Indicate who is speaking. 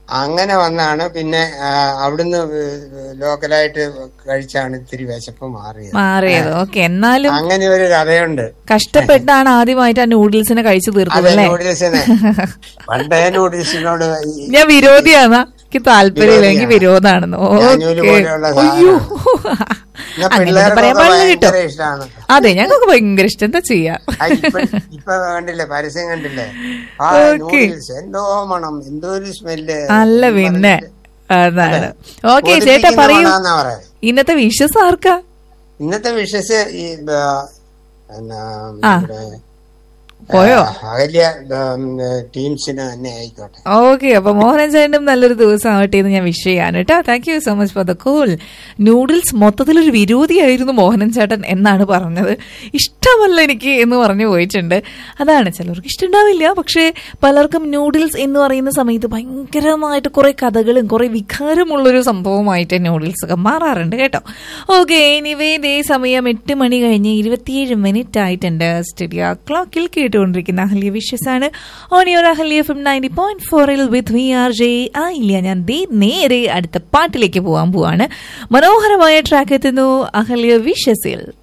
Speaker 1: അങ്ങനെ വന്നാണ് പിന്നെ ആ, അവിടുന്ന് ലോക്കലായിട്ട് കഴിച്ചാണ് ഇത്തിരി വിശപ്പ് മാറിയത്
Speaker 2: മാറിയത് ഓക്കെ എന്നാലും
Speaker 1: അങ്ങനെ ഒരു കഥയുണ്ട്
Speaker 2: കഷ്ടപ്പെട്ടാണ് ആദ്യമായിട്ട് ആ നൂഡിൽസിനെ കഴിച്ചു തീർത്തത്
Speaker 1: അതെ
Speaker 2: അല്ലേ
Speaker 1: നൂഡിൽസിന് പണ്ടേ നൂഡിൽസിനോട് ഈ
Speaker 2: ഞാൻ വിരോധിയാണ് എനിക്ക് താല്പര്യമില്ല എനിക്ക് വിരോധാണെന്ന്
Speaker 1: ഞാനൂല്
Speaker 2: ഓക്കെ
Speaker 1: പോലെയുള്ള
Speaker 2: അയ്യോ
Speaker 1: പിന്നെ
Speaker 2: അങ്ങനെ പറയാൻ
Speaker 1: പിള്ളേർക്കൊക്കെ
Speaker 2: പാടില്ല കേട്ടോ
Speaker 1: ഭയങ്കര ഇഷ്ടമാണ്
Speaker 2: അതെ ഞങ്ങൾക്ക് ഭയങ്കര ഇഷ്ടം എന്താ ചെയ്യാ
Speaker 1: ആ, ഇപ്പൊ ഇപ്പൊ കണ്ടില്ലേ പരസ്യം കണ്ടില്ലേ ആ
Speaker 2: ഓക്കേ.
Speaker 1: നൂഡിൽസ് എന്തോ മണം എന്തോ ഒരു സ്മെല്ല്
Speaker 2: അല്ല പിന്നെ അതാണ് ഓക്കെ ചേട്ടാ
Speaker 1: കൊതിപ്പിക്കുന്ന
Speaker 2: പറയൂ
Speaker 1: മണാന്നാ പറയാ
Speaker 2: ഇന്നത്തെ വിഷസ് ആർക്കാ
Speaker 1: ഇന്നത്തെ വിഷസ് ഈ ബ- എന്നാ,
Speaker 2: ആ.
Speaker 1: ഇവിടെ,
Speaker 2: പോയോ
Speaker 1: ആ, അകല്യ ഉം, ടീംസിന് തന്നെ ആയിക്കോട്ടെ
Speaker 2: ഓക്കെ അപ്പൊ മോഹൻ ചേട്ടനും നല്ലൊരു ദിവസം ആവട്ടെ എന്ന് ഞാൻ വിഷ് ചെയ്യാണ് കേട്ടോ thank you so much for the call noodles മൊത്തത്തിലൊരു വിരോധിയായിരുന്നു മോഹനൻ ചേട്ടൻ എന്നാണ് പറഞ്ഞത് ഇഷ്ടമല്ല എനിക്ക് എന്ന് പറഞ്ഞു പോയിട്ടുണ്ട് അതാണ് ചിലർക്ക് ഇഷ്ടമുണ്ടാവില്ല പക്ഷേ പലർക്കും നൂഡിൽസ് എന്ന് പറയുന്ന സമയത്ത് ഭയങ്കരമായിട്ട് കുറെ കഥകളും കുറെ വികാരമുള്ളൊരു സംഭവമായിട്ട് നൂഡിൽസ് ഒക്കെ മാറാറുണ്ട് കേട്ടോ ഓക്കെ എനിവേ ഇതേ സമയം എട്ട് മണി കഴിഞ്ഞ് ഇരുപത്തിയേഴ് മിനിറ്റ് ആയിട്ടുണ്ട് സ്റ്റുഡിയോ ക്ലോക്കിൽ കേട്ടുകൊണ്ടിരിക്കുന്ന അഹല്യ വിഷസാണ് ഓണിയോർ Ahalya F M ninety point ഫോറിൽ വിത്ത് വി ആർ ജെ ആ ഇല്ല ഞാൻ ദേ നേരെ അടുത്ത പാട്ടിലേക്ക് പോകാൻ പോവാണ് മനോഹരമായ ട്രാക്ക് എത്തുന്നു അഹല്യ വിഷസിൽ